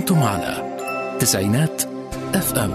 أنتم على تسعينات اف ام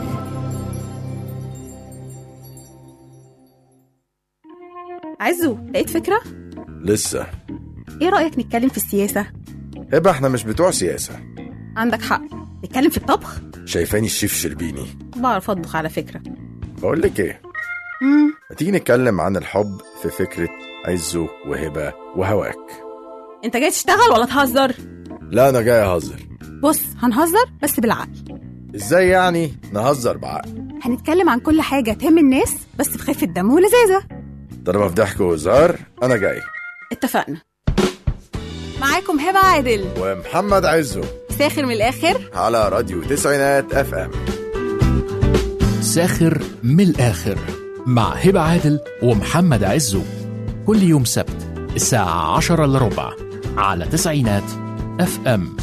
عزو لقيت فكرة؟ لسه ايه رأيك نتكلم في السياسة؟ هبه احنا مش بتوع سياسة عندك حق نتكلم في الطبخ؟ شايفاني الشيف شربيني بعرف اطبخ على فكرة بقول لك ايه امم ما تيجي نتكلم عن الحب في فكرة عزه وهبة وهواك انت جاي تشتغل ولا تهزر؟ لا انا جاي اهزر بص هنهزر بس بالعقل ازاي يعني نهزر بعقل هنتكلم عن كل حاجة تهم الناس بس بخفة دم ولذاذة طالما في ضحك وهزار انا جاي اتفقنا معاكم هبة عادل ومحمد عزه ساخر من الآخر على راديو تسعينات اف ام ساخر من الآخر مع هبة عادل ومحمد عزو كل يوم سبت الساعة عشرة إلا ربع على تسعينات اف ام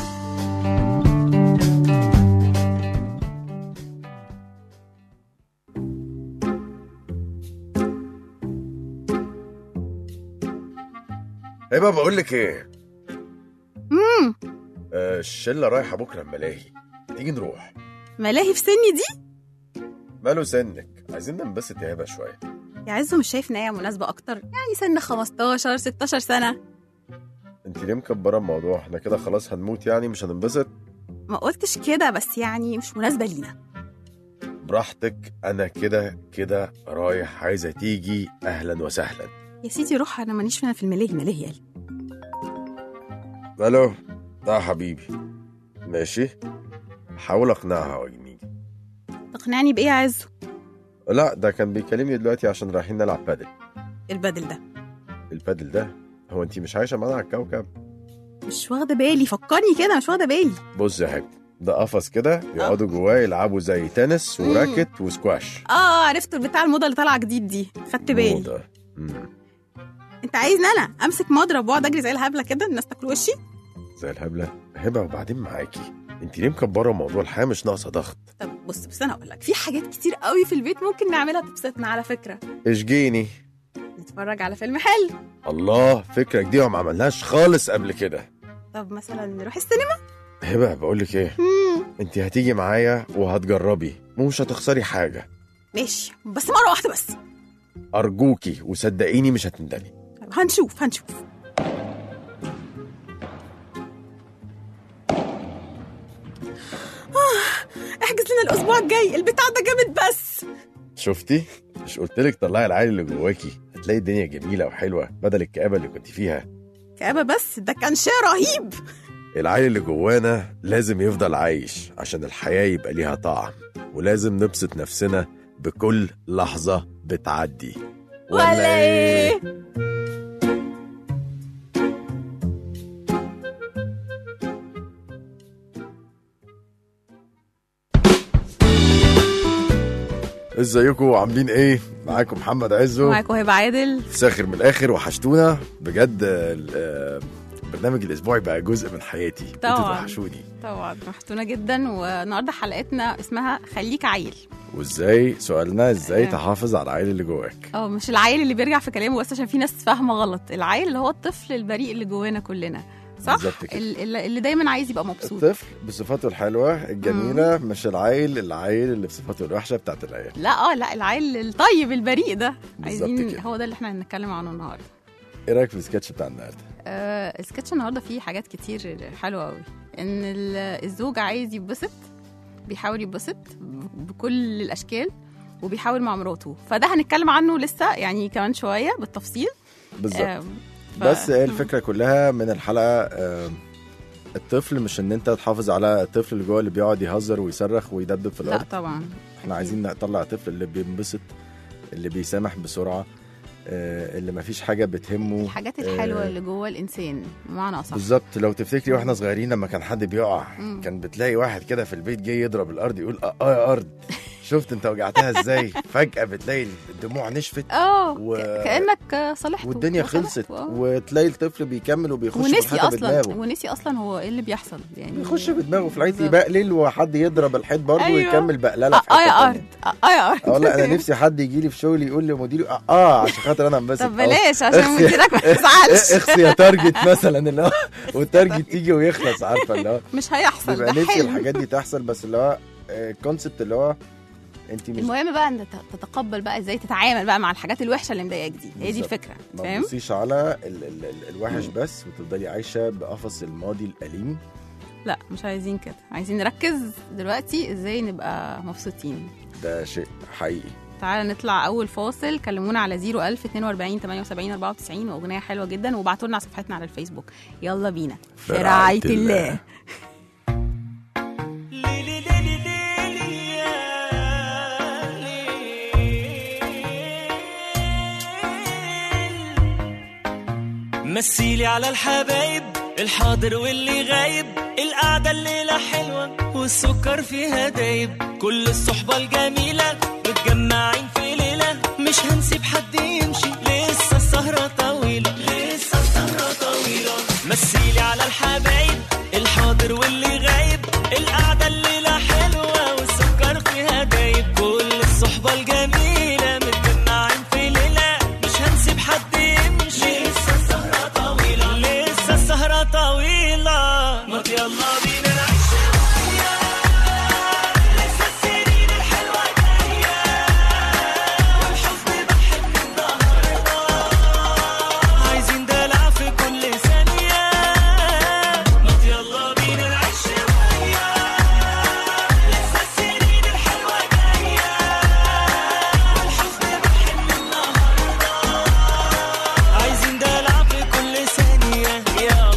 هبه بقول لك ايه امم آه، الشله رايحه بكره الملاهي تيجي نروح ملاهي في سني دي ماله سنك عايزين ننبسط يا هبه شويه يا عزو مش شايف ان هي مناسبة أكتر يعني سن 15 16 سنة انت ليه مكبره الموضوع احنا كده خلاص هنموت يعني مش هننبسط ما قلتش كده بس يعني مش مناسبة لينا براحتك انا كده كده رايح عايزه تيجي اهلا وسهلا يا سيدي روح أنا مانيش فينا في الملاهي ملاهي قال الو ده حبيبي ماشي حاول اقنعها واجنيجي تقنعني بإيه يا عزو لا ده كان بيكلمني دلوقتي عشان رايحين نلعب بادل البدل ده البادل ده هو انت مش عايشه معانا على الكوكب مش واخدة بالي فكرني كده مش واخدة بالي بص يا حبيبي ده قفص كده يقعدوا جواه يلعبوا زي تنس وراكت وسكواش اه عرفت بتاع الموضة اللي طالعة جديد دي خدت بالي موضة. مم. انت عايزني انا امسك مضرب واقعد اجري زي الهبله كده الناس تاكل وشي زي الهبله هبه وبعدين معاكي انت ليه مكبره موضوع الحياه مش ناقصه ضغط طب بص بس انا اقول لك في حاجات كتير قوي في البيت ممكن نعملها تبسطنا على فكره اشجيني نتفرج على فيلم حلو الله فكره جديده وما عملناش خالص قبل كده طب مثلا نروح السينما هبه بقول لك ايه مم. انت هتيجي معايا وهتجربي ومش هتخسري حاجه ماشي بس مره واحده بس ارجوكي وصدقيني مش هتندمي طب هنشوف هنشوف آه، احجز لنا الاسبوع الجاي البتاع ده جامد بس شفتي مش قلتلك طلعي العيل اللي جواكي هتلاقي الدنيا جميله وحلوه بدل الكآبه اللي كنت فيها كآبة بس ده كان شيء رهيب العيل اللي جوانا لازم يفضل عايش عشان الحياه يبقى ليها طعم ولازم نبسط نفسنا بكل لحظه بتعدي ولا ايه ازيكم عاملين ايه معاكم محمد عزو معاكم هبه عادل ساخر من الاخر وحشتونا بجد ال- آه، البرنامج الاسبوعي بقى جزء من حياتي انتوا طبعاً. توحشوني طبعا رحتونا جدا والنهارده حلقتنا اسمها خليك عيل وازاي سؤالنا ازاي آه. تحافظ على العيل اللي جواك اه مش العيل اللي بيرجع في كلامه بس عشان في ناس فاهمه غلط العيل اللي هو الطفل البريء اللي جوانا كلنا صح بالظبط كده. ال- ال- اللي دايما عايز يبقى مبسوط الطفل بصفاته الحلوه الجميله مش العيل العيل اللي بصفاته الوحشه بتاعت العيال لا اه لا العيل الطيب البريء ده بالظبط عايزين كده. هو ده اللي احنا هنتكلم عنه النهارده ايه رايك في السكتش بتاع النهارده آه السكتش النهارده فيه حاجات كتير حلوه قوي ان ال- الزوج عايز يتبسط بيحاول يتبسط بكل الاشكال وبيحاول مع مراته فده هنتكلم عنه لسه يعني كمان شويه بالتفصيل بالظبط آم، ف- بس هي الفكره كلها من الحلقه آم، الطفل مش ان انت تحافظ على الطفل اللي جوه اللي بيقعد يهزر ويصرخ ويدبب في لا الارض طبعا احنا عايزين نطلع الطفل اللي بينبسط اللي بيسامح بسرعه آه، اللي مفيش حاجه بتهمه الحاجات آه، الحلوه اللي جوه الانسان بمعنى اصح بالظبط لو تفتكري واحنا صغيرين لما كان حد بيقع مم. كان بتلاقي واحد كده في البيت جاي يضرب الارض يقول اه, آه يا ارض شفت انت وجعتها ازاي فجاه بتلاقي الدموع نشفت اه و- ك- كانك صالحته والدنيا وصالحته، خلصت آه. وتلاقي الطفل بيكمل وبيخش في ونسي الحيطه اصلا بدماغه ونسي اصلا هو ايه اللي بيحصل يعني بيخش بدماغه في العيط بالظبط. يبقلل وحد يضرب الحيط برضه أيوة. ويكمل بقلله اه في آه حته يا تانية. ارض اه آه يا ارض اه لا انا نفسي حد يجي لي في شغلي يقول لمديري اه, آه عشان خاطر انا انبسط طب أو بلاش عشان اخسي- مديرك ما يزعلش اخسي يا تارجت مثلا اللي هو والتارجت تيجي ويخلص عارفه اللي هو مش هيحصل بيبقى ده نفسي حلم الحاجات دي تحصل بس اللي هو الكونسبت اللي هو انت مش المهم بقى ان ت- تتقبل بقى ازاي تتعامل بقى مع الحاجات الوحشه اللي مضايقاك دي هي دي بالظبط. الفكره ما فاهم تبصيش على ال ال ال الوحش بس وتفضلي عايشه بقفص الماضي الاليم لا مش عايزين كده عايزين نركز دلوقتي ازاي نبقى مبسوطين ده شيء حقيقي تعالى نطلع اول فاصل كلمونا على 01000 42 78 94 واغنيه حلوه جدا وابعتوا لنا على صفحتنا على الفيسبوك يلا بينا في رعايه الله ليلي ليلي ليلي يا ليل. مثيلي على الحبايب الحاضر واللي غايب القعدة الليلة حلوة والسكر فيها دايب كل الصحبة الجميلة متجمعين في ليلة مش هنسيب حد يمشي لسه السهرة طويلة لسه السهرة طويلة مثيلي على الحبايب الحاضر واللي غايب القعدة الليلة حلوة والسكر فيها دايب كل الصحبة الجميلة متجمعين في ليلة مش هنسيب حد يمشي لسه السهرة طويلة لسه السهرة طويلة ما يلا بينا نعيش شوية لسه السنين الحلوة جاية والحزن بحب النهاردة عايزين دلع في كل ثانية ما يلا بينا نعيش شوية لسه السنين الحلوة جاية والحزن بحب النهاردة عايزين دلع في كل ثانية يلا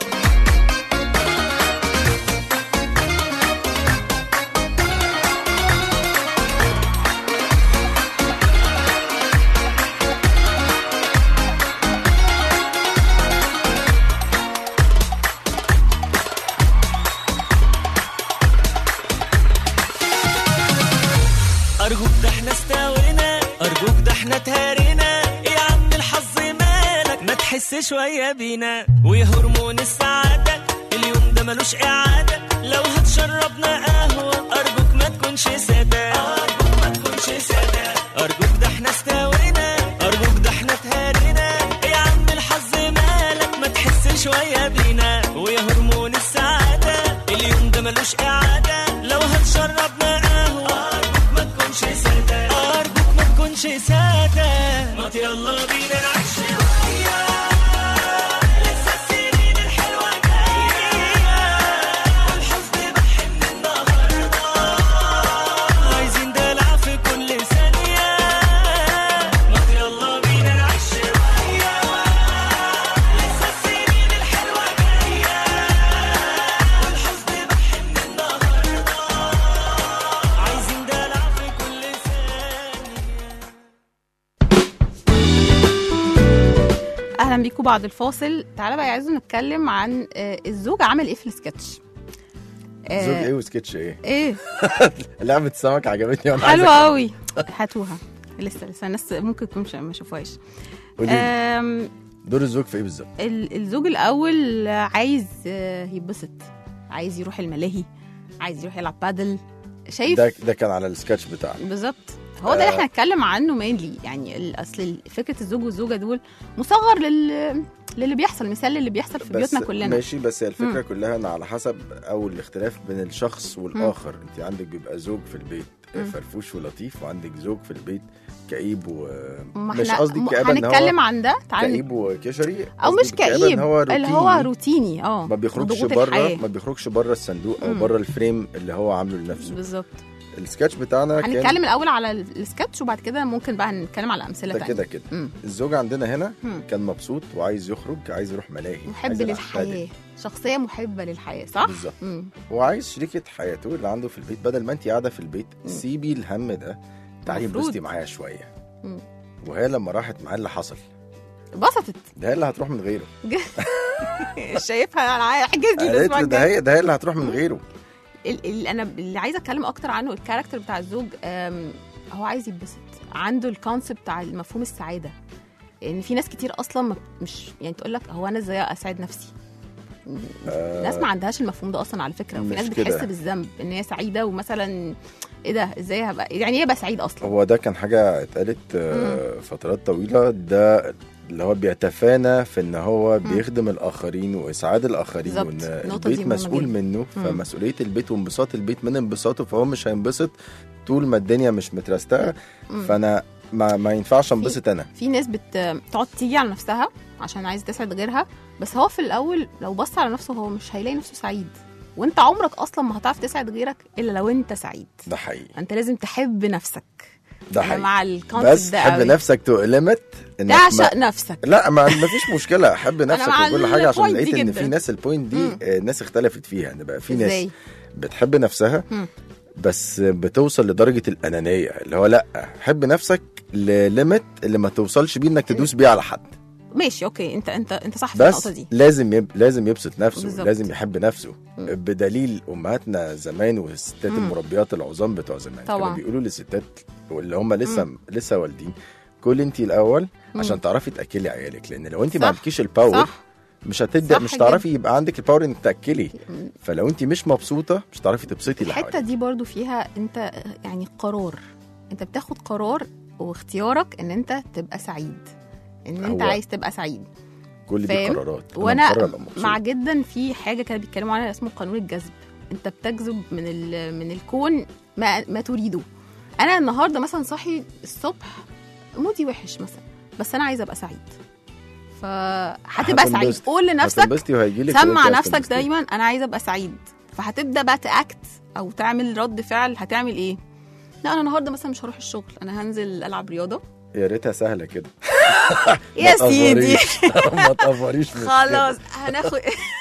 أرجوك ده احنا استوينا أرجوك ده احنا تهرينا يا عم الحظ مالك ما تحس شوية بينا ويا هرمون السعادة اليوم ده ملوش إعادة لو هتشربنا قهوة أرجوك ما تكونش سادة أرجوك ما تكونش سادة أرجوك ده احنا استوينا أرجوك ده احنا تهرينا يا عم الحظ مالك ما تحس شوية بينا ويا هرمون السعادة اليوم ده ملوش إعادة لو هتشربنا قهوة أرجوك ما تكونش سادة أرجوك ما تكونش سادة ما يلا بينا نعيش شوية لسه السنين الحلوة جاية والحزن بحن النهاردة عايزين دلع في كل ثانية ما يلا بينا نعيش شوية لسه السنين الحلوة جاية والحزن بحن النهاردة عايزين دلع في كل ثانية اهلا بيكم بعد الفاصل تعالى بقى عايزين نتكلم عن آه، الزوج عمل ايه في السكتش آه، زوج ايه وسكتش ايه ايه لعبه سمك عجبتني وانا عايز حلوه أكمل. قوي هاتوها لسه لسه الناس ممكن تكون مش- ما شافوهاش قولي لي، آم، دور الزوج في ايه بالظبط ال- الزوج الاول عايز آه، يتبسط عايز يروح الملاهي عايز يروح يلعب بادل شايف ده ده كان على السكتش بتاعنا بالظبط هو ده اللي آه. احنا هنتكلم عنه مينلي يعني ال- اصل ال- فكره الزوج والزوجه دول مصغر لل للي بيحصل مثال للي بيحصل في بس بيوتنا كلنا ماشي بس هي الفكره مم. كلها ان على حسب او الاختلاف بين الشخص والاخر انت عندك بيبقى زوج في البيت مم. فرفوش ولطيف وعندك زوج في البيت كئيب و ما مش احنا قصدي م- كآبة ان هنتكلم هو عن ده تعالى كئيب وكشري او قصدي مش بالكآبة كئيب ان هو اللي هو روتيني. روتيني اه ما بيخرجش ضغوط بره الحياة. ما بيخرجش بره الصندوق او مم. بره الفريم اللي هو عامله لنفسه بالظبط السكتش بتاعنا كان هنتكلم الاول على ال- السكتش وبعد كده ممكن بقى نتكلم على امثله ده تانية كده كده مم. الزوج عندنا هنا مم. كان مبسوط وعايز يخرج عايز يروح ملاهي محب عايز يلعب للحياه بادل. شخصيه محبه للحياه صح بالظبط مم. وعايز شريكة حياته اللي عنده في البيت بدل ما انت قاعدة في البيت مم. سيبي الهم ده تعالي مفروض. انبسطي معايا شوية مم. وهي لما راحت معاه اللي حصل اتبسطت ده هي اللي هتروح من غيره شايفها انا احجز لي قالت الاسبوع له ده الجاي هي ده هي اللي هتروح من غيره ال- اللي انا اللي عايزه اتكلم اكتر عنه الكاركتر بتاع الزوج آم، هو عايز يتبسط عنده الكونسبت بتاع مفهوم السعاده ان في ناس كتير اصلا ما- مش يعني تقول لك هو انا ازاي اسعد نفسي ناس ما عندهاش المفهوم ده اصلا على فكره وفي مش ناس كده. بتحس بالذنب ان هي سعيده ومثلا ايه ده ازاي هبقى يعني ايه ابقى سعيد اصلا هو ده كان حاجة اتقالت آه، فترات طويلة ده اللي هو بيتفانى في ان هو بيخدم الاخرين واسعاد الاخرين بالظبط. وان النقطة دي البيت مهمة مسؤول جدا. منه مم. فمسؤولية البيت وانبساط البيت من انبساطه فهو مش هينبسط طول ما الدنيا مش مترستقة فانا ما, ما ينفعش انبسط انا في ناس بتقعد تيجي على نفسها عشان عايز تسعد غيرها بس هو في الاول لو بص على نفسه هو مش هيلاقي نفسه سعيد وانت عمرك اصلا ما هتعرف تسعد غيرك الا لو انت سعيد ده حقيقي انت لازم تحب نفسك ده انا حقيقي مع الكونسبت بس ده حب قوي. نفسك تو ليميت انك ما- تعشق نفسك لا ما ما فيش مشكله حب نفسك مع وكل حاجه عشان البوينت لقيت دي ان جدا. في ناس البوينت دي مم. آه، الناس اختلفت فيها ان بقى في ازاي ناس بتحب نفسها مم. بس بتوصل لدرجه الانانيه اللي هو لا حب نفسك لليميت اللي ما توصلش بيه انك تدوس بيه على حد ماشي اوكي انت انت انت صح في بس النقطه دي لازم يب... لازم يبسط نفسه بالظبط. لازم يحب نفسه مم. بدليل امهاتنا زمان والستات مم. المربيات العظام بتوع زمان طبعا. كانوا بيقولوا للستات واللي هم لسه لسه والدين كل انت الاول مم. عشان تعرفي تاكلي عيالك لان لو انت صح. ما عندكيش الباور صح مش هتبدا صح مش جدا. تعرفي يبقى عندك الباور انك تاكلي فلو انت مش مبسوطه مش هتعرفي تبسطي اللي الحته حواليك دي برضو فيها انت يعني قرار انت بتاخد قرار واختيارك ان انت تبقى سعيد ان انت هو- عايز تبقى سعيد كل دي فاهم؟ قرارات أنا وانا مقرر أبقى مبسوط. مع جدا في حاجه كانوا بيتكلموا عنها اسمه قانون الجذب انت بتجذب من ال- من الكون ما, ما تريده انا النهارده مثلا صاحي الصبح مودي وحش مثلا بس انا عايزه ابقى سعيد فهتبقى سعيد هتنبسطي. قول لنفسك هتنبسطي وهيجيلك سمع وانت نفسك هتنبسطي. دايما انا عايزه ابقى سعيد فهتبدا بقى تاكت او تعمل رد فعل هتعمل ايه لا انا النهارده مثلا مش هروح الشغل انا هنزل العب رياضه يا ريتها سهله كده يا ما سيدي تقفريش. ما تقفريش من خلاص هناخد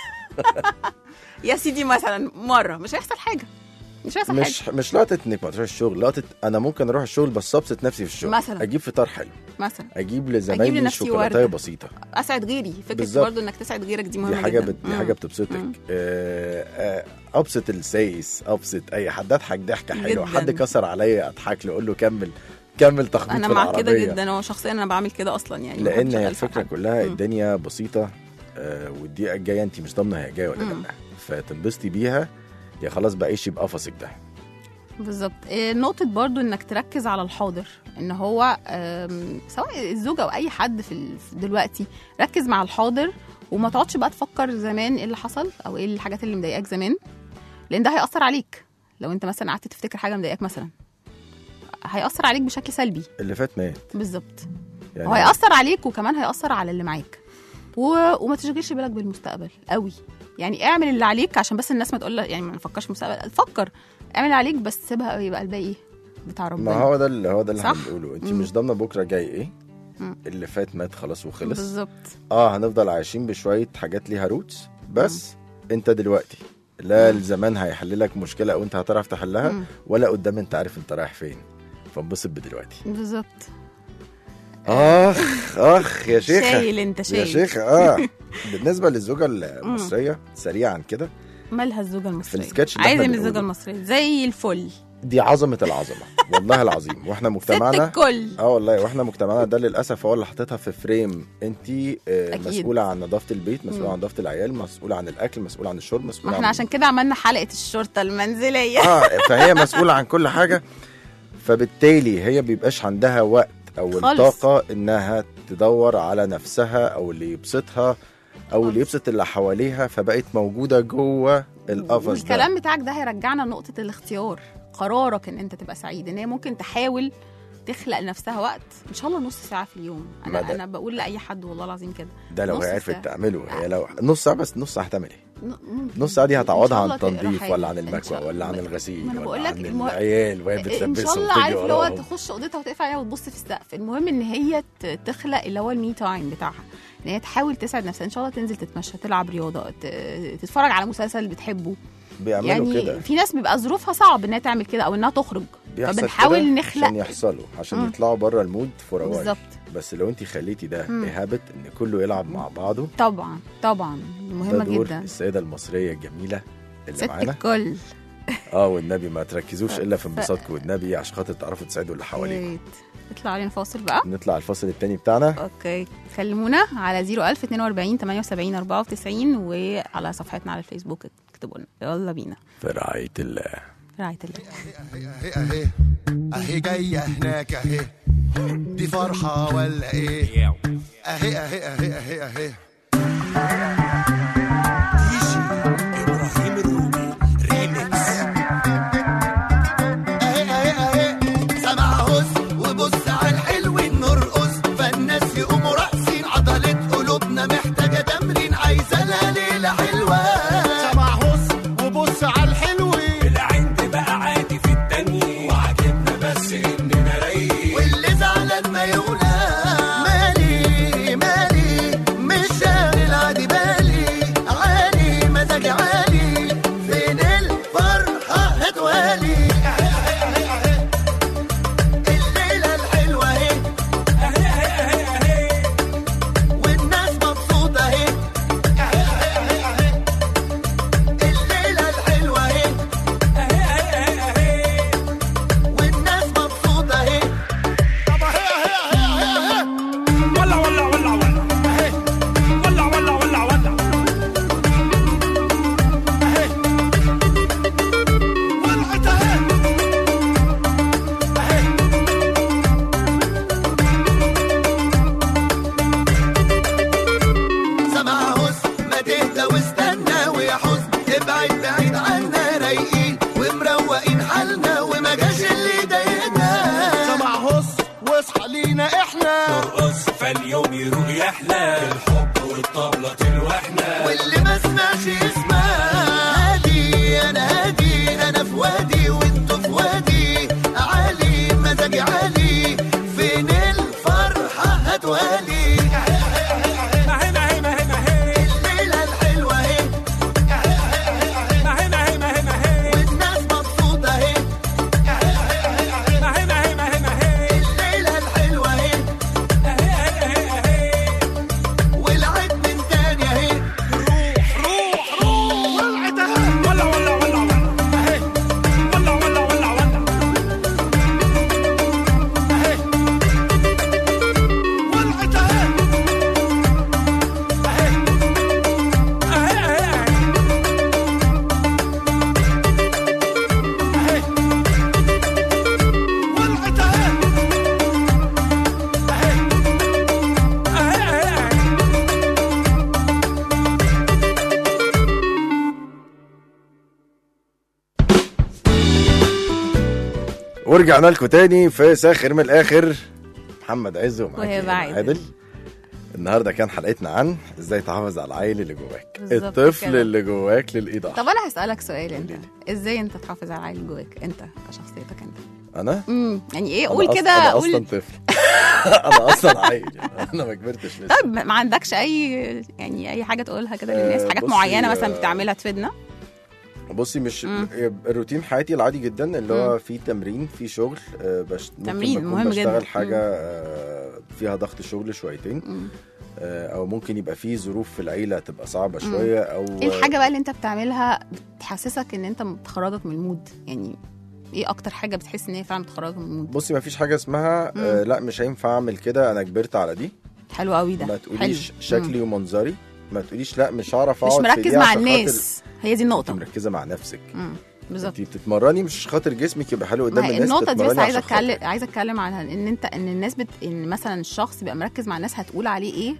يا سيدي مثلا مره مش هيحصل حاجه مش هيحصل مش حاجه مش لقطه انك ما تروحش الشغل لقطه انا ممكن اروح الشغل بس ابسط نفسي في الشغل مثلا. اجيب فطار حلو مثلا اجيب لزمايلي لنفسي شوكولاته وردة. بسيطه اسعد غيري فكره بالظبط. برضو انك تسعد غيرك دي مهمه دي حاجه جدا بت... دي مم. حاجه بتبسطك مم. آه، آه، ابسط السايس ابسط اي حد اضحك ضحكه حلوه جداً. حد كسر عليا اضحك له اقول له كمل كمل تخبيط انا في مع العربيه كده جدا هو شخصيا انا بعمل كده اصلا يعني ما لان بحبش هي أغلس على الفكره حد. كلها مم. الدنيا بسيطه آه، والدقيقه الجايه انت مش ضامنه هي جايه ولا مم. لا فتنبسطي بيها يا خلاص بعيشي بقفصك ده بالظبط إيه، نقطة برضو انك تركز على الحاضر ان هو آم، سواء الزوج او اي حد في ال- في دلوقتي ركز مع الحاضر وما تقعدش بقى تفكر زمان ايه اللي حصل او ايه الحاجات اللي مضايقاك زمان لان ده هيأثر عليك لو انت مثلا قعدت تفتكر حاجة مضايقاك مثلا هيأثر عليك بشكل سلبي اللي فات مات بالظبط يعني وهيأثر عليك وكمان هيأثر على اللي معاك و... وما تشغلش بالك بالمستقبل قوي يعني اعمل اللي عليك عشان بس الناس ما تقول يعني ما نفكرش في المستقبل فكر اعمل اللي عليك بس سيبها يبقى الباقي ايه بتاع ربنا ما هو ده اللي هو ده اللي احنا صح؟ بنقوله انت مم. مش ضامنه بكره جاي ايه مم. اللي فات مات خلاص وخلص بالظبط اه هنفضل عايشين بشويه حاجات ليها روتس بس انت دلوقتي لا مم. الزمان هيحل لك مشكله او انت هتعرف تحلها مم. ولا قدام انت عارف انت رايح فين فانبسط بدلوقتي بالظبط اخ اخ يا شيخه شايل انت يا شايل شيخه اه بالنسبه للزوجه المصريه سريعا كده مالها الزوجه المصريه السكتش اللي عايزه احنا من الزوجه بنقوله. المصريه زي الفل دي عظمه العظمه والله العظيم واحنا ست مجتمعنا الكل اه والله واحنا مجتمعنا ده للاسف هو اللي حاططها في فريم انت أكيد. مسؤوله عن نظافه البيت مسؤوله مم. عن نظافه العيال مسؤوله عن الاكل مسؤوله عن الشرب مسؤوله ما احنا عن عشان كده عملنا حلقه الشرطه المنزليه اه فهي مسؤوله عن كل حاجه فبالتالي هي بيبقاش عندها وقت او خالص. الطاقه انها تدور على نفسها او اللي يبسطها او اللي خالص. يبسط اللي حواليها فبقت موجوده جوه القفص ده والكلام بتاعك ده هيرجعنا لنقطه الاختيار قرارك ان انت تبقى سعيد ان هي ممكن تحاول تخلق لنفسها وقت ان شاء الله نص ساعه في اليوم ما انا ده- انا بقول لاي حد والله العظيم كده ده لو نص هي ساعة. عرفت تعمله هي لو نص ساعه بس نص ساعه هتعمل ايه؟ ن- ممكن. نص ساعه دي إن هتعوضها شاء عن الله تقرا التنظيف حاجة. ولا عن إن المكوى شاء- ولا عن ما- الغسيل ما أنا ولا بقول عن لك المه- العيال وهي ان بتلبسهم شاء الله وتجري عارف اللي هو وراهم. تخش اوضتها وتقفل عليها وتبص في السقف المهم ان هي ت- تخلق اللي هو المي تايم بتاعها ان هي تحاول تسعد نفسها ان شاء الله تنزل تتمشى تلعب رياضه ت- تتفرج على مسلسل بتحبه بيعملوا يعني كده في ناس بيبقى ظروفها صعب انها تعمل كده او انها تخرج بيحصل فبنحاول كده نخلق عشان يحصلوا عشان مم. يطلعوا بره المود فور بالظبط بس لو انت خليتي ده مم. هابت ان كله يلعب مع بعضه طبعا طبعا ده مهمه دور جدا السيده المصريه الجميله اللي ست معانا الكل اه والنبي ما تركزوش الا في انبساطكم والنبي عشان خاطر تعرفوا تساعدوا اللي يا حواليكم ريت نطلع علينا فاصل بقى نطلع الفاصل التاني بتاعنا اوكي كلمونا على 01000 42 78 94 وعلى صفحتنا على الفيسبوك اكتبوا لنا يلا بينا في رعايه الله رعاية الله اهي اهي اهي جاية هناك اهي دي فرحة ولا ايه اهي اهي اهي اهي اهي ابراهيم الروبي ريميكس اهي اهي اهي سمع هز وبص على الحلو نرقص فالناس يقوموا راقصين عضلة قلوبنا محتاجة تمرين عايزة لها ليلة حلوة سمع هز وبص على الحلو العند بقى عادي في التانية وعجبنا بس اننا رايقين واللي زعلان ما يقول مالي مالي مش شاغل عادي بالي عالي مزاجي عالي فين الفرحة هتوالي الليلة الحلوة اهي والناس مبسوطة اهي الليلة الحلوة اهي والناس مبسوطة اهي طب اهي اهي اهي اهي اهي ولا ولا ولا ولا اهي ولا ولا ولا ولا اهي ولعت اهي اهي سمع هز ما تهدى واستنى ويا حزن ابعد بعيد عنا رايقين ومروقين حالنا وما جاش اللي ضايقنا سمع هز واصحى لينا احنا نرقص فاليوم يروق يحلى الحب والطبلة تلوحنا واللي ما سمعش يسمع هادي انا هادي انا في وادي وانتوا في وادي عالي مزاجي عالي فين الفرحة هتوالي ما هي ما هي ما هي ما هي الليلة الحلوة اهي ما هي ما هي ما هي ما هي والناس مبسوطة اهي ما هي ما هي ما هي ما هي الليلة الحلوة اهي والعيد من تاني اهي روح روح روح ولعت اهي ولا ولا ولا ولا اهي ولا ولا ولا ولا اهي ولعت اهي اهي اهي اهي اهي ولعت اهي اهي اهي اهي ورجعنا لكم تاني في ساخر من الاخر محمد عز ومعاك وهبة هبة عادل. عادل النهارده كان حلقتنا عن ازاي تحافظ على العيل اللي جواك بالظبط الطفل كده. اللي جواك للايضاح طب انا هسألك سؤال انت ازاي انت تحافظ على العيل جواك انت كشخصيتك انت انا امم يعني ايه أنا قول أص- كده انا قول اصلا طفل انا اصلا عيل انا ما كبرتش لسه طب ما عندكش اي يعني اي حاجه تقولها كده للناس آه، حاجات بصي، معينه مثلا آه، بتعملها تفيدنا بصي مش مم. الروتين حياتي العادي جدا اللي هو في تمرين في شغل آه، بش ممكن تمرين بكون مهم بشتغل جدا. حاجه آه، فيها ضغط شغل شويتين مم. آه، او ممكن يبقى في ظروف في العيله تبقى صعبه شويه او ايه الحاجه بقى اللي انت بتعملها بتحسسك ان انت بتخرجك من المود يعني ايه اكتر حاجه بتحس ان هي فعلا بتخرجك من المود بصي ما فيش حاجه اسمها آه لا مش هينفع اعمل كده انا كبرت على دي حلو قوي ده ما حلو. تقوليش مم. شكلي ومنظري ما تقوليش لا مش هعرف مش اقعد في مركز دي مع عشان خاطر الناس هي دي انت النقطه مركزه مع نفسك مم. بالظبط انت بتتمرني مش خاطر جسمك يبقى حلو قدام ما هي الناس النقطة دي بس بتتمرني عايزة عشان خاطرك. اتكلم عايزة اتكلم عنها ان انت ان الناس بت... ان مثلا الشخص يبقى مركز مع الناس هتقول عليه ايه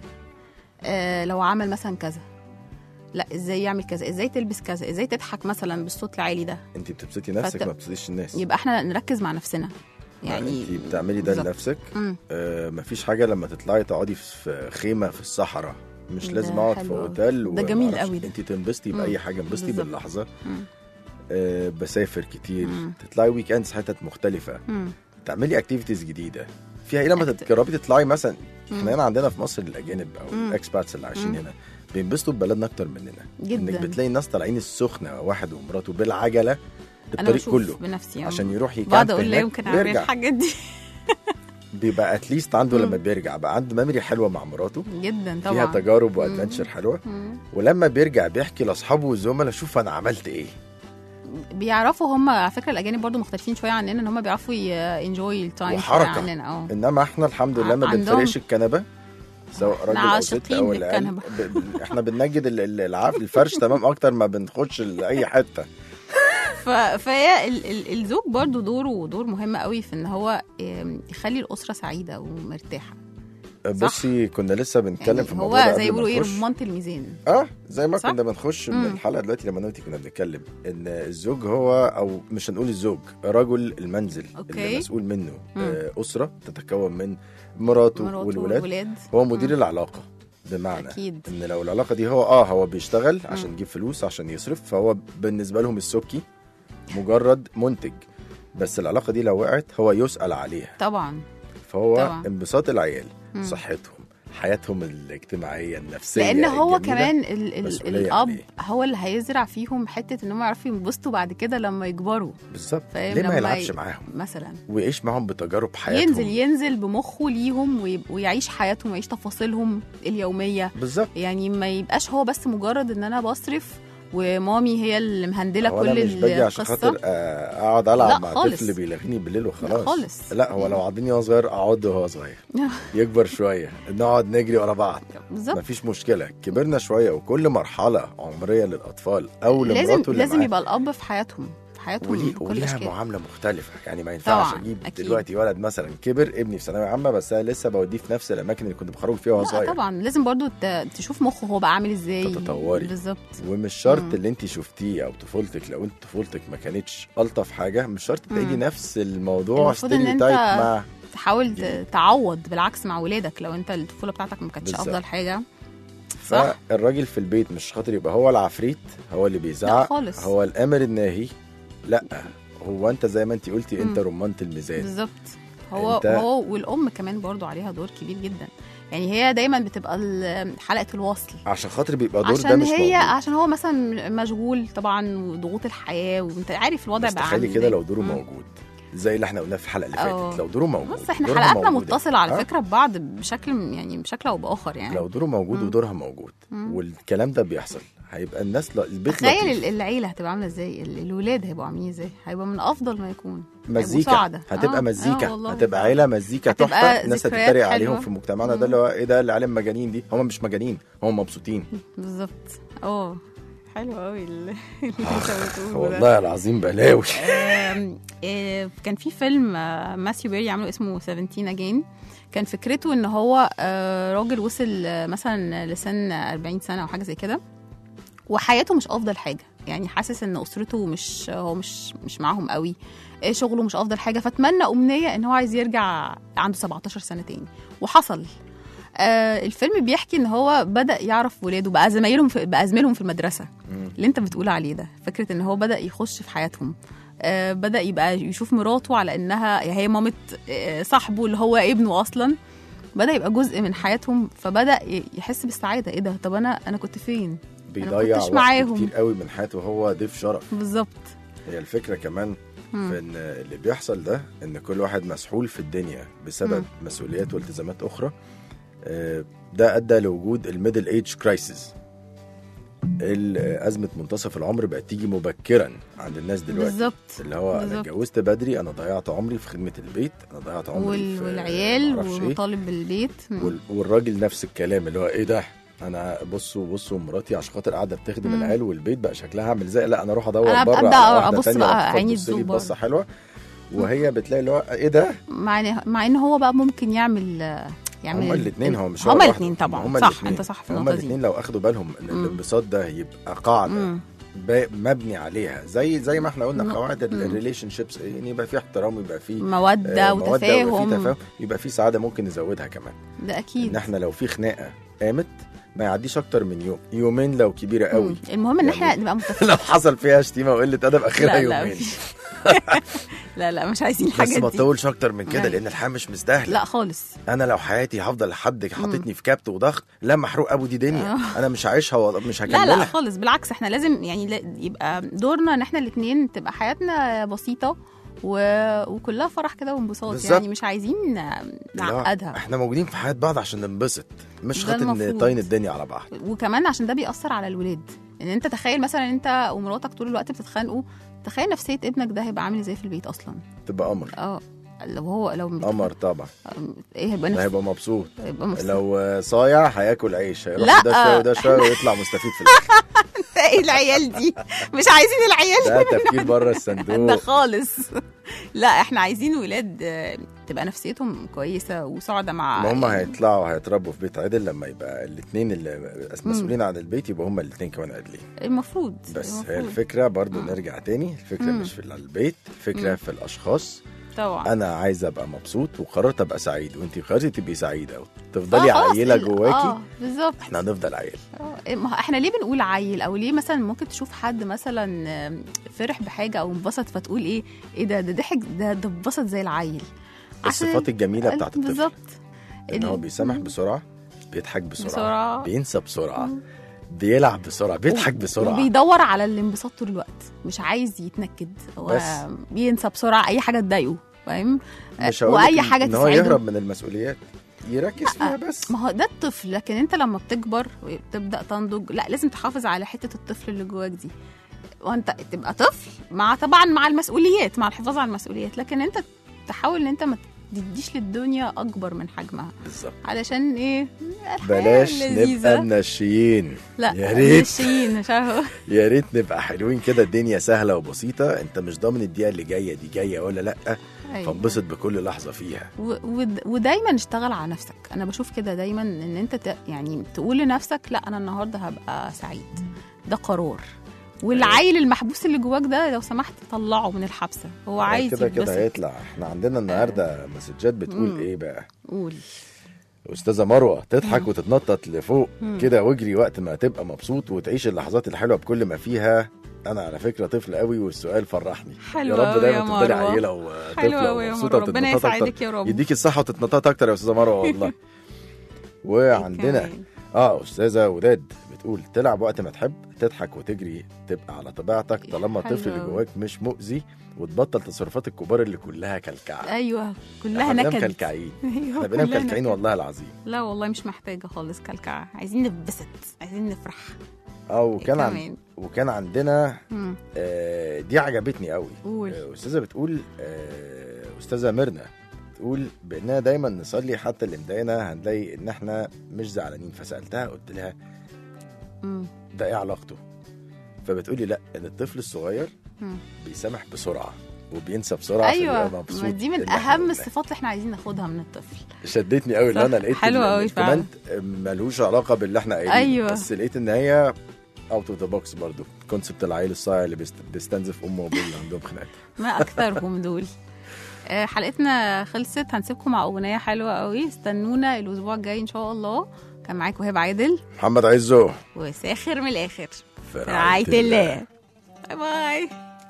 آه لو عمل مثلا كذا لا ازاي يعمل كذا ازاي تلبس كذا ازاي تضحك مثلا بالصوت العالي ده انت بتبسطي نفسك فت- ما بتبسطيش الناس يبقى احنا نركز مع نفسنا يعني انت بتعملي ده بالظبط. لنفسك مم. آه مفيش حاجه لما تطلعي تقعدي في خيمه في الصحراء مش ده لازم اقعد في حلو أوي. اوتيل ده جميل ومعرفش. قوي ده. انت تنبسطي مم. باي حاجه انبسطي بالظبط. باللحظه مم. آه بسافر كتير مم. تطلعي ويك اندز حتت مختلفه مم. تعملي اكتيفيتيز جديده فيها ايه لما Acti- تجربي تطلعي مثلا مم. احنا هنا عندنا في مصر الاجانب او مم. الاكسباتس اللي عايشين مم. هنا بينبسطوا ببلدنا اكتر مننا جدا انك بتلاقي الناس طالعين السخنه واحد ومراته بالعجله انا الطريق بشوف كله بنفسي عشان يروح يكامب بقعد اقول لا هناك يمكن اعمل ويرجع. الحاجات دي بيبقى اتليست عنده مم. لما بيرجع بقى عنده ميموري حلوه مع مراته جدا فيها طبعا تجارب مم. وادفنتشر حلوه مم. ولما بيرجع بيحكي لاصحابه والزملاء شوف انا عملت ايه بيعرفوا هم على فكره الاجانب برضو مختلفين شويه عننا ان هم بيعرفوا انجوي التايم وحركة. عننا اه انما احنا الحمد لله ما عندهم- بنفرش الكنبه سواء راجل او ست عاشقين او العيال للكنبة. ب... ب- احنا بننجد ال- ال- العف الفرش تمام اكتر ما بنخش لاي حته ف... فهي ال... ال... الزوج برضو دوره دور مهم قوي في ان هو آم، يخلي الاسره سعيده ومرتاحه بصي كنا لسه بنتكلم يعني في الموضوع ده هو قبل زي ما بيقولوا ايه نخش. رمانه الميزان اه زي ما صح؟ كنا بنخش من مم. الحلقه دلوقتي لما نوتي كنا بنتكلم ان الزوج هو او مش هنقول الزوج رجل المنزل أوكي. اللي مسؤول منه مم. آه اسره تتكون من مراته, مراته والولاد والولاد هو مدير العلاقه بمعنى أكيد. ان لو العلاقه دي هو اه هو بيشتغل عشان يجيب فلوس عشان يصرف فهو بالنسبه لهم السكي مجرد منتج بس العلاقه دي لو وقعت هو يسال عليها طبعا فهو طبعا. انبساط العيال مم. صحتهم حياتهم الاجتماعيه النفسيه لان هو الجميلة. كمان ال... ال... مسؤولية الاب عليه. هو اللي هيزرع فيهم حته ان هم يعرفوا ينبسطوا بعد كده لما يكبروا بالظبط فاهم ليه ما لما يلعبش ي- معاهم مثلا ويعيش معاهم بتجارب حياتهم ينزل ينزل بمخه ليهم ويب- ويعيش حياتهم ويعيش تفاصيلهم اليوميه بالظبط يعني ما يبقاش هو بس مجرد ان انا بصرف ومامي هي اللي مهندله هو انا كل مش باجي عشان خاطر القصه آه، اقعد العب لا مع خالص. طفل بيلغيني بالليل وخلاص لا خالص. لا هو لو عضني وهو صغير اقعد وهو صغير يكبر شويه نقعد نجري ورا بعض بالظبط مفيش مشكله كبرنا شويه وكل مرحله عمريه للاطفال او لازم لمراته اللي لازم معاه يبقى الاب في حياتهم في حياتهم وليه بكل وليها الاشكال معامله مختلفه يعني ما ينفعش طبعاً، اجيب أكيد. دلوقتي ولد مثلا كبر ابني في ثانويه عامه بس انا لسه بوديه في نفس الاماكن اللي كنت بخرج فيها وهو لا صغير طبعا لازم برضو ت- تشوف مخه هو بقى عامل ازاي تتطوري. بالظبط ومش شرط مم. اللي انت شفتيه او طفولتك لو انت طفولتك ما كانتش الطف حاجه مش شرط تعيدي مم. نفس الموضوع المفروض إن ستيريو أنت تايب مع تحاول ت- تعوض بالعكس مع ولادك لو انت الطفوله بتاعتك ما كانتش بالظبط. افضل حاجه صح. فالراجل في البيت مش خاطر يبقى هو العفريت هو اللي لا بيزعق خالص. هو الامر الناهي لا هو انت زي ما انت قلتي انت مم. رمانه الميزان بالظبط هو أنت- هو والام كمان برضو عليها دور كبير جدا يعني هي دايما بتبقى ال- حلقه الوصل عشان خاطر بيبقى دور ده عشان مش هي موجود عشان هو مثلا مشغول طبعا وضغوط الحياه وانت عارف الوضع بس بقى عامل تخيلي كده إزاي. لو دوره مم. موجود زي اللي احنا قلناه في الحلقه اللي اه. فاتت لو دوره موجود بص احنا دورها حلقاتنا موجودة. متصله على اه؟ فكره ببعض بشكل يعني بشكل او باخر يعني لو دوره موجود مم. ودورها موجود مم. والكلام ده بيحصل هيبقى الناس لا البيت تخيل لطيف. ال- العيله هتبقى عامله ازاي ال- الولاد هيبقوا عاملين ازاي هيبقى من افضل ما يكون هيبقوا مزيكا سعدة. هتبقى آه، مزيكا آه والله. هتبقى عيله مزيكا هتبقى تحفه الناس ذكريات هتتريق عليهم حلوة. في مجتمعنا ده مم. اللي هو ايه ده العيال مجانين دي هم مش مجانين هم مبسوطين بالظبط اه حلو قوي اللي انت بتقوله ده. والله العظيم بلاوي آم، آه، كان في فيلم آه، ماثيو بيري عامله اسمه 17 اجين كان فكرته ان هو آه، راجل وصل آه، مثلا لسن 40 سنه او حاجه زي كده وحياته مش افضل حاجه يعني حاسس ان اسرته مش هو مش مش معاهم قوي آه، شغله مش افضل حاجه فاتمنى امنيه ان هو عايز يرجع عنده 17 سنه تاني وحصل آه الفيلم بيحكي ان هو بدا يعرف ولاده بقى زمايلهم في بقى زميلهم في المدرسه اللي انت بتقول عليه ده فكره ان هو بدا يخش في حياتهم آه بدا يبقى يشوف مراته على انها هي مامه آه صاحبه اللي هو ابنه اصلا بدا يبقى جزء من حياتهم فبدا ي- يحس بالسعاده ايه ده طب انا انا كنت فين بيضيع كنتش وقت معاهم. كتير قوي من حياته وهو ضيف شرف بالظبط هي الفكره كمان مم. في ان اللي بيحصل ده ان كل واحد مسحول في الدنيا بسبب مم. مسؤوليات والتزامات اخرى آه، ده ادى لوجود الميدل ايج كرايسيس ازمه منتصف العمر بقت تيجي مبكرا عند الناس دلوقتي بالظبط اللي هو انا بالظبط. اتجوزت بدري انا ضيعت عمري في خدمه البيت انا ضيعت عمري وال... في والعيال معرفش ايه ومطالب بالبيت مم. وال... والراجل نفس الكلام اللي هو ايه ده انا بصوا بصوا مراتي عشان خاطر قاعده بتخدم مم. العيال والبيت بقى شكلها عامل ازاي لا انا اروح ادور أنا بره أبدأ على واحده أبص تانية بقى تبص عيني لي تزوق بصه برضه. حلوه وهي بتلاقي اللي هو ايه ده مع إن- مع ان هو بقى ممكن يعمل يعمل هما الاثنين هو مش هما هو الاثنين لوحده. طبعا هما صح الاتنين. انت صح في هما النقطه الاثنين دي لو اخدوا بالهم ان مم. الانبساط ده يبقى قاعده مم. با- مبني عليها زي زي ما احنا قلنا مم. قواعد مم. الريليشن شيبس يعني يبقى في احترام يبقى في موده آه، مودة ويبقى في وتفاهم تفاهم يبقى في سعاده ممكن نزودها كمان ده ان اكيد احنا لو في خناقه قامت ما يعديش اكتر من يوم يومين لو كبيره قوي مم. المهم ان احنا يعني نبقى متفقين لو حصل فيها شتيمه وقله ادب اخرها لا لا يومين مفيش. لا لا مش عايزين بس الحاجات ما دي تطولش اكتر من كده أيوة. لان الحياه مش مستاهله لا خالص انا لو حياتي هفضل لحد حاططني في كبت وضغط لا محروق ابو دي دنيا آه. انا مش عايشها ومش لا هكملها لا خالص بالعكس احنا لازم يعني لا- يبقى دورنا ان احنا الاثنين تبقى حياتنا بسيطه و... وكلها فرح كده وانبساط بالظبط. يعني مش عايزين لا، نعقدها احنا موجودين في حياه بعض عشان ننبسط مش ده خاطر المفروض. نطين الدنيا على بعض وكمان عشان ده بيأثر على الولاد ان انت تخيل مثلا انت ومراتك طول الوقت بتتخانقوا تخيل نفسيه ابنك ده هيبقى عامل ازاي في البيت اصلا تبقى قمر اه لو هو لو مت- قمر طبعا ايه هيبقى ده نفس هيبقى مبسوط هيبقى مبسوط. لو آه، صايع هياكل عيش هيروح لا. ده شويه وده شويه ويطلع مستفيد في الاخر ايه العيال دي مش عايزين العيال ده تفكير بره ده الصندوق خالص لا احنا عايزين ولاد آه، تبقى نفسيتهم كويسه وسعداء مع ما هم يعني- هيطلعوا هيتربوا في بيت عدل لما يبقى الاثنين اللي مسؤولين عن البيت يبقوا هم الاثنين كمان عدلين المفروض بس هي المفروض. الفكره برضو مم. نرجع تاني الفكره مم. مش في البيت الفكره مم. في الاشخاص طبعا انا عايز ابقى مبسوط وقررت ابقى سعيد وانت قررتي تبقي سعيده وتفضلي آه، خلاص، عيله ال- جواكي اه بالظبط احنا هنفضل عيال آه، ما هو احنا ليه بنقول عيل او ليه مثلا ممكن تشوف حد مثلا آم، فرح بحاجه او انبسط فتقول ايه ايه ده ده ضحك ده ده انبسط زي العيل عشان- الصفات الجميله بتاعت الطفل بالظبط ان هو ال- بيسامح بسرعه بيضحك بسرعه, بسرعة. بينسى بسرعه بيلعب بسرعه بيضحك بسرعه وبيدور على الانبساط طول الوقت مش عايز يتنكد هو بس. بينسى بسرعه اي حاجه تضايقه فاهم مش هقولك واي إن- حاجه ان هو تسعده يهرب من المسؤوليات يركز فيها بس ما هو ده الطفل لكن انت لما بتكبر وتبدا تنضج لا لازم تحافظ على حته الطفل اللي جواك دي وانت تبقى طفل مع طبعا مع المسؤوليات مع الحفاظ على المسؤوليات لكن انت تحاول ان انت ما تديش للدنيا اكبر من حجمها بالظبط علشان ايه الحياة بلاش لذيذة. نبقى منشيين لا يا ريت. ماشيين مش عارفة. يا ريت نبقى حلوين كده الدنيا سهله وبسيطه انت مش ضامن الدقيقه اللي جايه دي جايه ولا لا أيوة. فانبسط بكل لحظه فيها و- ود- ودايما اشتغل على نفسك انا بشوف كده دايما ان انت ت... يعني تقول لنفسك لا انا النهارده هبقى سعيد ده قرار والعيل المحبوس اللي جواك ده لو سمحت طلعه من الحبسه هو عايز كده كده يتبسط هيطلع احنا عندنا النهارده مسجات بتقول مم. ايه بقى قول استاذه مروه تضحك مم. وتتنطط لفوق مم. كده واجري وقت ما تبقى مبسوط وتعيش اللحظات الحلوه بكل ما فيها انا على فكره طفل قوي والسؤال فرحني حلو يا رب أوي دايما يا تفضلي مروة. عيله حلو وطفله قوي يا ومبسوطه مروة ربنا وتتنطط اكتر يسعدك يا رب يديك الصحه وتتنطط اكتر يا استاذه مروه والله وعندنا كمان. اه استاذه وداد بتقول تلعب وقت ما تحب تضحك وتجري تبقى على طبيعتك طالما حلو الطفل اللي أوي. جواك مش مؤذي وتبطل تصرفات الكبار اللي كلها كلكعه ايوه كلها احنا بننام نكد كلكعين ايوه احنا بننام كلها كلكعين نكد. والله العظيم لا والله مش محتاجه خالص كلكعه عايزين نتبسط عايزين نفرح اه وكان عن... كمان. وكان عندنا مم. آه دي عجبتني قوي قول. آه استاذه بتقول آه استاذه ميرنا تقول باننا دايما نصلي حتى اللي مضايقنا هنلاقي ان احنا مش زعلانين فسالتها قلت لها مم. ده ايه علاقته فبتقولي لا ان الطفل الصغير مم. بيسامح بسرعه وبينسى بسرعه ايوه فبيبقى مبسوط ما دي من إن إحنا اهم قلنا. الصفات اللي احنا عايزين ناخدها من الطفل شدتني قوي ان صح. انا لقيت حلوة ال- أوي الكومنت ملوش علاقه باللي احنا قايلينه أيوة. بس لقيت ان هي اوت اوف ذا بوكس برضه كونسبت العيل الصايع اللي بيست- بيستنزف امه وابوه اللي عندهم خناقات ما اكثرهم دول آه، حلقتنا خلصت هنسيبكم مع اغنيه حلوه قوي استنونا الاسبوع الجاي ان شاء الله كان معاكم هبه عادل محمد عزو وساخر من الاخر في في رعايه الله باي باي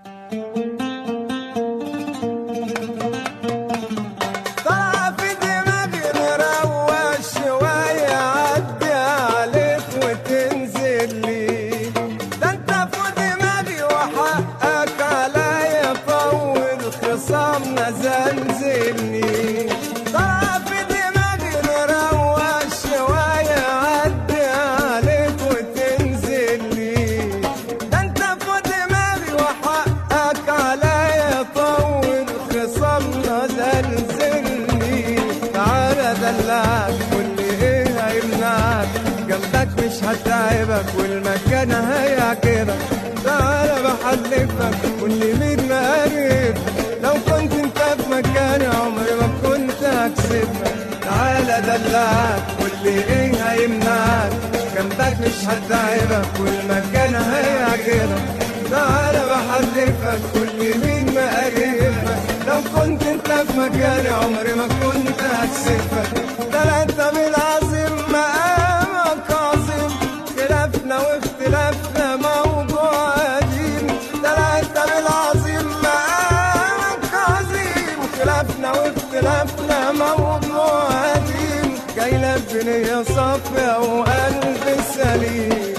طلع في دماغي نروق شوية عدي عليك وتنزل لي ده انت في دماغي وحقك عليا طول خصامنا زنزلني طلع في دماغي نروق شوية عدي عليك وتنزل لي ده انت في دماغي وحقك عليا طول خصامنا زلزلني تعالى دلعك واللي ايه هيمنعك جنبك مش هتعبك والمكان هيعجبك تعالى بحلفك واللي مين مقرب لو كنت انت في مكاني عمري ما كنت هكسبك تعالى دلعك واللي ايه هيمنعك جنبك مش هتعبك والمكان هيعجبك تعالى بحلفك كل مين مقربك لو كنت انت في مكاني عمري ما كنت هكسفك ده لا انت بالعظيم مقامك عظيم خلافنا واختلافنا موضوع قديم ده لا انت بالعظيم مقامك عظيم خلافنا واختلافنا موضوع قديم جاي لك بنية صافية وقلب سليم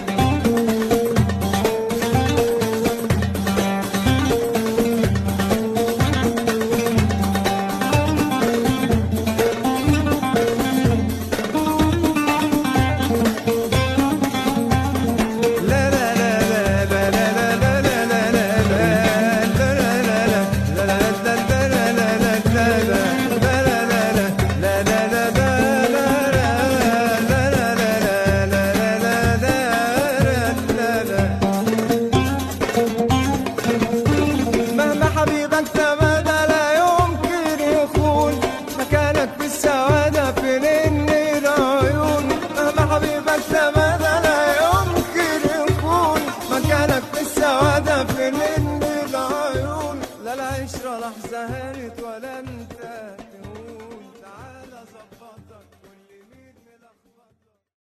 عشرة لحظة هانت ولا انت